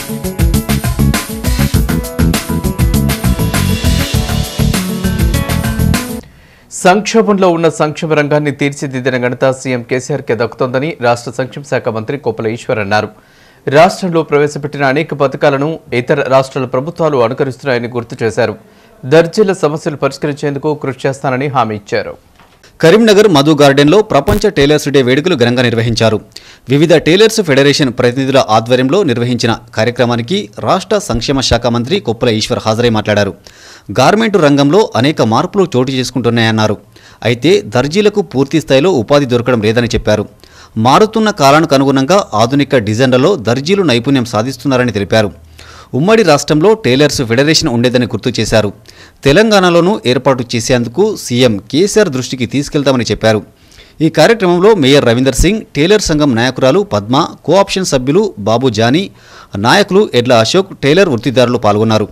సంక్షోభంలో ఉన్న సంక్షేమ రంగాన్ని తీర్చిదిద్దిన ఘనత సీఎం కేసీఆర్కే దక్కుతోందని రాష్ట్ర సంక్షేమ శాఖ మంత్రి కొప్పుల ఈశ్వర్ అన్నారు రాష్ట్రంలో ప్రవేశపెట్టిన అనేక పథకాలను ఇతర రాష్ట్రాల ప్రభుత్వాలు అనుకరిస్తున్నాయని గుర్తు చేశారు దర్జీల సమస్యలు పరిష్కరించేందుకు కృషి చేస్తానని హామీ ఇచ్చారు కరీంనగర్ మధు గార్డెన్లో ప్రపంచ టైలర్స్ డే వేడుకలు ఘనంగా నిర్వహించారు వివిధ టైలర్స్ ఫెడరేషన్ ప్రతినిధుల ఆధ్వర్యంలో నిర్వహించిన కార్యక్రమానికి రాష్ట్ర సంక్షేమ శాఖ మంత్రి కొప్పుల ఈశ్వర్ హాజరై మాట్లాడారు గార్మెంటు రంగంలో అనేక మార్పులు చోటు చేసుకుంటున్నాయన్నారు అయితే దర్జీలకు పూర్తి స్థాయిలో ఉపాధి దొరకడం లేదని చెప్పారు మారుతున్న కాలానికి అనుగుణంగా ఆధునిక డిజైన్లలో దర్జీలు నైపుణ్యం సాధిస్తున్నారని తెలిపారు ఉమ్మడి రాష్ట్రంలో టైలర్స్ ఫెడరేషన్ ఉండేదని గుర్తు చేశారు తెలంగాణలోనూ ఏర్పాటు చేసేందుకు సీఎం కేసీఆర్ దృష్టికి తీసుకెళ్తామని చెప్పారు ఈ కార్యక్రమంలో మేయర్ రవీందర్ సింగ్ టైలర్ సంఘం నాయకురాలు పద్మ కోఆప్షన్ సభ్యులు బాబు జానీ నాయకులు ఎడ్ల అశోక్ టైలర్ వృత్తిదారులు పాల్గొన్నారు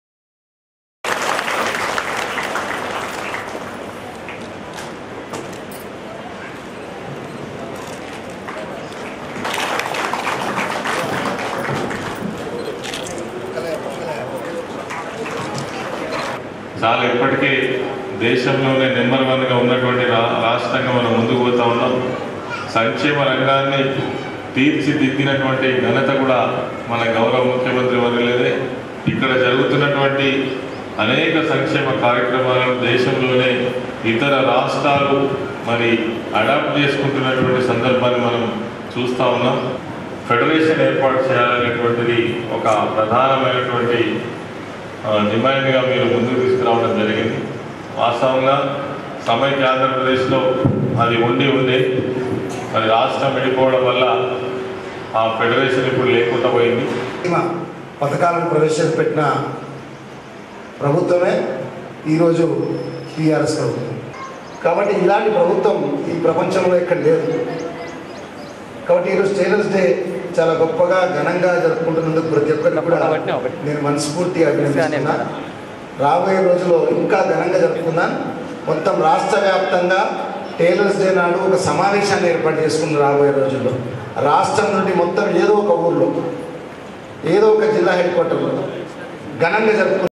చాలా ఇప్పటికే దేశంలోనే నెంబర్ వన్గా ఉన్నటువంటి రా రాష్ట్రంగా మనం ముందుకు పోతా ఉన్నాం సంక్షేమ రంగాన్ని తీర్చిదిద్దినటువంటి ఘనత కూడా మన గౌరవ ముఖ్యమంత్రి వర్యులేదే ఇక్కడ జరుగుతున్నటువంటి అనేక సంక్షేమ కార్యక్రమాలను దేశంలోనే ఇతర రాష్ట్రాలు మరి అడాప్ట్ చేసుకుంటున్నటువంటి సందర్భాన్ని మనం చూస్తూ ఉన్నాం ఫెడరేషన్ ఏర్పాటు చేయాలనేటువంటిది ఒక ప్రధానమైనటువంటి ఆ, డిమాండ్గా మీరు ముందుకు తీసుకురావడం జరిగింది వాస్తవంగా సమైక్య ఆంధ్రప్రదేశ్లో అది ఉండి ఉండే మరి రాష్ట్రం విడిపోవడం వల్ల ఆ ఫెడరేషన్ ఇప్పుడు లేకుండా పోయింది బీమా పథకాలను ప్రవేశపెట్టిన ప్రభుత్వమే ఈరోజు టీఆర్ఎస్ ప్రభుత్వం కాబట్టి ఇలాంటి ప్రభుత్వం ఈ ప్రపంచంలో ఇక్కడ లేదు కాబట్టి ఈరోజు టైలర్స్ డే చాలా గొప్పగా ఘనంగా జరుపుకుంటున్నందుకు ప్రతి ఒక్కరికి కూడా నేను మనస్ఫూర్తిగా అభినందిస్తున్నాను రాబోయే రోజుల్లో ఇంకా ఘనంగా జరుపుకుందాం మొత్తం రాష్ట్ర వ్యాప్తంగా టైలర్స్ డే నాడు ఒక సమావేశాన్ని ఏర్పాటు చేసుకున్న రాబోయే రోజుల్లో రాష్ట్రం నుండి మొత్తం ఏదో ఒక ఊర్లో ఏదో ఒక జిల్లా హెడ్ క్వార్టర్లో ఘనంగా జరుపుకున్న